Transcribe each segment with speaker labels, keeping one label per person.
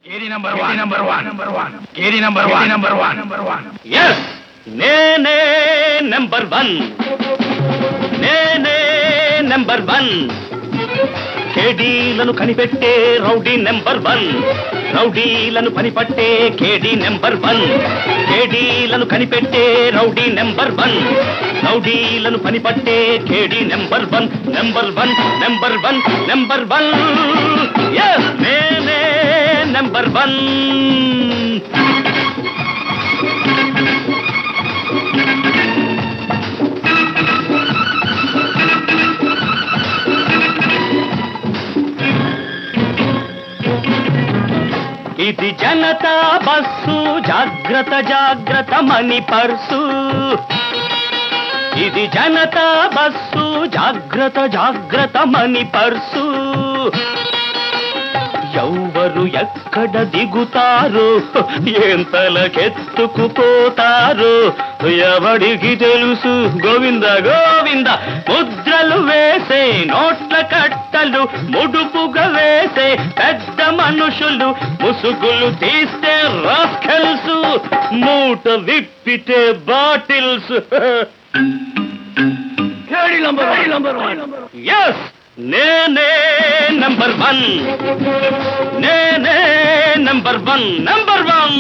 Speaker 1: Carey number one number one number one కేరీ number one number one number one
Speaker 2: yes నేనే number one నేనే number one కేడీలను కనిపెట్టే rowdy number one రౌడీలను పనిపట్టే కేడీ నెంబర్ వన్ కేడీలను కనిపెట్టే రౌడీ నెంబర్ వన్ రౌడీలను పనిపట్టే కేడీ number one number one number one number one yes నేనే నెంబర్ వన్ ఇది జనతా బస్సు జాగ్రత్త జాగ్రత్త మని పర్సు ఇది జనతా బస్సు జాగ్రత్త జాగ్రత్త మని పర్సు ఎవరు ఎక్కడ దిగుతారు ఎంతలకెత్తుకుపోతారు ఎవడికి తెలుసు గోవింద గోవింద ముద్రలు వేసే నోట్ల కట్టలు ముడుపుగా వేసే పెద్ద మనుషులు ముసుగులు తీస్తే రాస్కెల్స్ మూట విప్పితే బాటిల్స్
Speaker 1: కేరీ number one number one
Speaker 2: yes నేనే నంబర్ వన్ నేనే నంబర్ వన్ నంబర్ వన్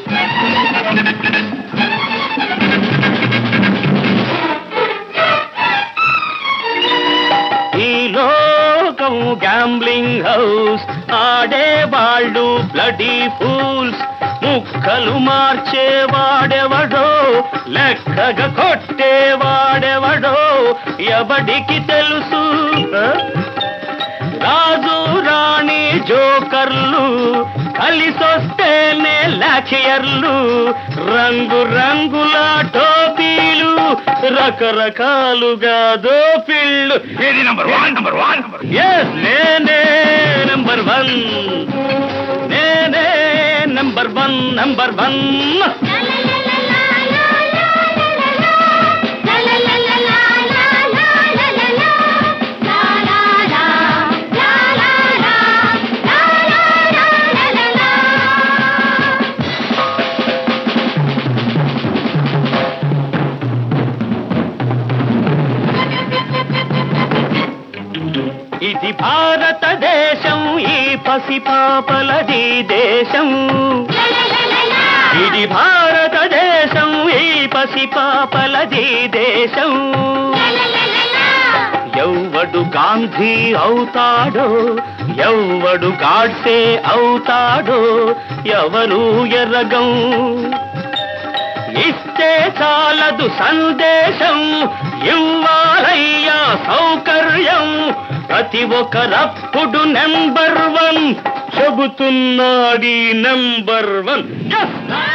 Speaker 2: ఈ లోకం గ్యాంబ్లింగ్ హౌస్ ఆడేవాళ్ళు బ్లడీ ఫూల్స్ ముక్కలు మార్చేవాడెవడో లెక్కగా కొట్టేవాడెవడో ఎవడికి తెలుసు ఆ? రాజు రాణి జోకర్లు కలిసొస్తేనే లాఖియర్లు రంగు రంగుల టోపీలు రకరకాలుగా దోపిళ్ళు
Speaker 1: కేరీ number one number one number
Speaker 2: yes నేనే నంబర్ వన్ నేనే నంబర్ వన్ నంబర్ వన్ ఇది భారతదేశం ఈ పసిపాపలది దేశం ఇది భారతదేశం ఈ పసిపాపలది దేశం ఎవ్వడు గాంధీ అవుతాడో ఎవ్వడు గాడ్సే అవుతాడో ఎవరు ఎర్రగం ఇస్తే చాలదు సందేశం ఇవ్వాలయ్యా సౌకర్యం ప్రతి ఒక్కరప్పుడు నెంబర్ వన్ చెబుతున్నాడి నెంబర్ వన్